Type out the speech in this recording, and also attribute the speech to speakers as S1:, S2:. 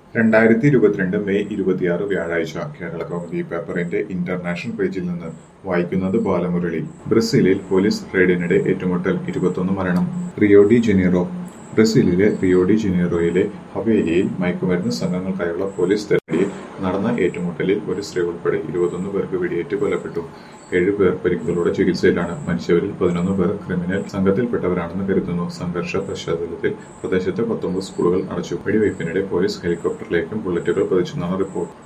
S1: രണ്ടായിരത്തി ഇരുപത്തിരണ്ട് മെയ് ഇരുപത്തിയാറ് വ്യാഴാഴ്ച കേരള കൗമുദി പേപ്പറിന്റെ ഇന്റർനാഷണൽ പേജിൽ നിന്ന് വായിക്കുന്നത് ബാലമുരളി ബ്രസീലിൽ പോലീസ് റെയ്ഡിനിടെ ഏറ്റുമുട്ടൽ ഇരുപത്തൊന്ന് മരണം റിയോ ഡി ജനീറോ ബ്രസീലിലെ റിയോ ഡി ജനീറോയിലെ ഹവേലിയിൽ മയക്കുമരുന്ന് സംഘങ്ങൾക്കായുള്ള പോലീസ് തെരച്ചിലിൽ നടന്ന ഏറ്റുമുട്ടലിൽ ഒരു സ്ത്രീ ഉൾപ്പെടെ ഇരുപത്തൊന്ന് പേർക്ക് വെടിയേറ്റ് കൊല്ലപ്പെട്ടു ഏഴ് പേർ പരിക്കുകളോടെ ചികിത്സയിലാണ് മരിച്ചവരിൽ പതിനൊന്ന് പേർ ക്രിമിനൽ സംഘത്തിൽപ്പെട്ടവരാണെന്ന് കരുതുന്നു സംഘർഷ പശ്ചാത്തലത്തിൽ പ്രദേശത്തെ പത്തൊമ്പത് സ്കൂളുകൾ അടച്ചു വെടിവയ്പ്പിനിടെ പോലീസ് ഹെലികോപ്റ്ററിലേക്കും ബുള്ളറ്റുകൾ പതിച്ചെന്നാണ് റിപ്പോർട്ട്